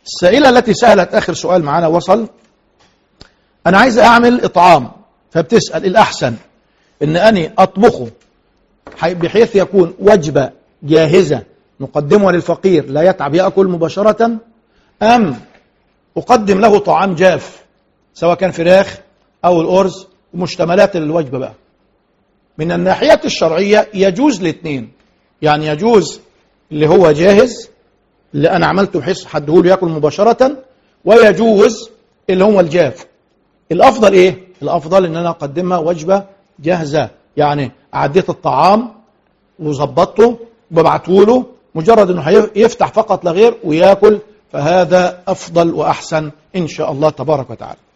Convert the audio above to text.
السائلة التي سألت آخر سؤال معنا وصل أنا عايز أعمل إطعام فبتسأل الأحسن إن أني أطبخه حي- بحيث يكون وجبة جاهزة نقدمها للفقير لا يتعب يأكل مباشرة أم أقدم له طعام جاف سواء كان فراخ أو الأرز ومشتملات الوجبة بقى من الناحية الشرعية يجوز الاثنين يعني يجوز اللي هو جاهز اللي أنا عملته بحيث حدهوله يأكل مباشرة ويجوز اللي هو الجاف الأفضل إيه؟ الأفضل إن أنا أقدمها وجبة جاهزة يعني عديت الطعام وظبطته وببعته له مجرد انه هي- يفتح فقط لا غير وياكل فهذا افضل واحسن ان شاء الله تبارك وتعالى